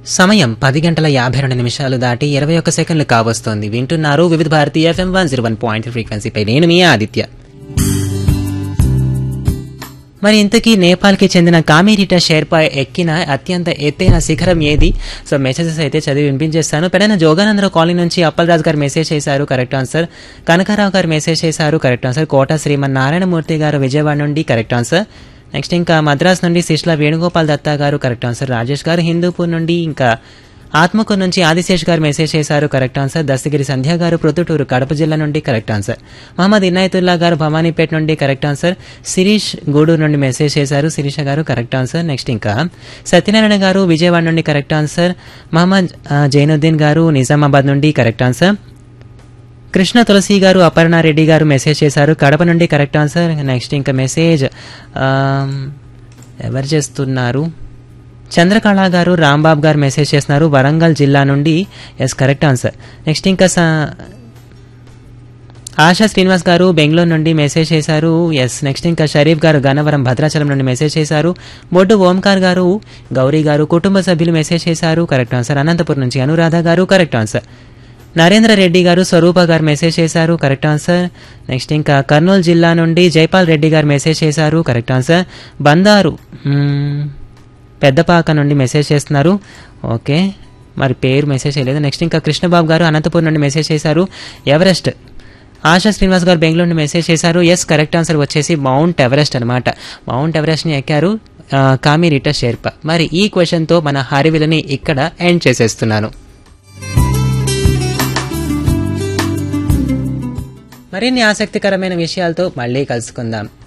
సమయం పది గంటల యాభై రెండు నిమిషాలు దాటి ఇరవై ఒక్క సెకండ్లు కావస్తోంది వింటున్నారు Vividh Bharati FM one zero one point ఫ్రీక్వెన్సీపై నేను మీ ఆదిత్య మరి ఇంతకీ నేపాల్కి చెందిన కామిరిటా షేర్పా ఎక్కిన అత్యంత ఎత్తైన శిఖరం ఏది సో మెసేజెస్ అయితే చదివి వినిపించేస్తాను పెడైన జోగానందరావు కాలనీ నుంచి అప్పలరాజు గారు మెసేజ్ చేశారు కరెక్ట్ ఆన్సర్ కనకారావు గారు మెసేజ్ చేశారు కరెక్ట్ ఆన్సర్ కోట శ్రీమన్ నారాయణమూర్తి గారు విజయవాడ నుండి కరెక్ట్ ఆన్సర్ నెక్స్ట్ ఇంకా మద్రాస్ నుండి శిష్ల వేణుగోపాల్ దత్తా గారు కరెక్ట్ ఆన్సర్ రాజేష్ గారు హిందూపూర్ నుండి ఇంకా ఆత్మకూరు నుంచి ఆదిశేష్ గారు మెసేజ్ చేశారు కరెక్ట్ ఆన్సర్ దస్తగిరి సంధ్య గారు ప్రొద్దుటూరు కడప జిల్లా నుండి కరెక్ట్ ఆన్సర్ మహమ్మద్ ఇనాయతుల్లా గారు భవానీపేట నుండి కరెక్ట్ ఆన్సర్ శిరీష్ గూడూరు నుండి మెసేజ్ చేశారు శిరీష గారు కరెక్ట్ ఆన్సర్ నెక్స్ట్ ఇంకా సత్యనారాయణ గారు విజయవాడ నుండి కరెక్ట్ ఆన్సర్ మహమ్మద్ ఆ, జైనుద్దీన్ గారు నిజామాబాద్ నుండి కరెక్ట్ ఆన్సర్ కృష్ణ తులసి గారు అపర్ణారెడ్డి గారు మెసేజ్ చేశారు కడప నుండి కరెక్ట్ ఆన్సర్ నెక్స్ట్ ఇంకా మెసేజ్ ఆమ్, ఎవరు చేస్తున్నారు చంద్రకళ గారు రాంబాబు గారు మెసేజ్ చేస్తున్నారు వరంగల్ జిల్లా నుండి ఎస్ కరెక్ట్ ఆన్సర్ నెక్స్ట్ ఇంకా స- ఆశా శ్రీనివాస్ గారు బెంగళూరు నుండి మెసేజ్ చేశారు ఎస్ నెక్స్ట్ ఇంకా షరీఫ్ గారు గన్నవరం భద్రాచలం నుండి మెసేజ్ చేశారు బొడ్డు ఓంకార్ గారు గౌరీ గారు కుటుంబ సభ్యులు మెసేజ్ చేశారు కరెక్ట్ ఆన్సర్ అనంతపురం నుంచి అనురాధ గారు కరెక్ట్ ఆన్సర్ నరేంద్ర రెడ్డి గారు స్వరూప గారు మెసేజ్ చేశారు కరెక్ట్ ఆన్సర్ నెక్స్ట్ ఇంకా కర్నూలు జిల్లా నుండి జైపాల్ రెడ్డి గారు మెసేజ్ చేశారు కరెక్ట్ ఆన్సర్ బందారు మ్మ్, పెద్దపాక నుండి మెసేజ్ చేస్తున్నారు ఓకే మరి పేరు మెసేజ్ చేయలేదు నెక్స్ట్ ఇంకా కృష్ణబాబు గారు అనంతపురం నుండి మెసేజ్ చేశారు ఎవరెస్ట్ ఆశా శ్రీనివాస్ గారు బెంగళూరు నుండి మెసేజ్ చేశారు ఎస్ కరెక్ట్ ఆన్సర్ వచ్చేసి మౌంట్ ఎవరెస్ట్ అనమాట మౌంట్ ఎవరెస్ట్ని ఎక్కారు ఆ, కామిరిటా షేర్పా మరి ఈ క్వశ్చన్తో మన హరివిలని ఇక్కడ ఎండ్ చేసేస్తున్నాను మరిన్ని ఆసక్తికరమైన విషయాలతో మళ్ళీ కలుసుకుందాం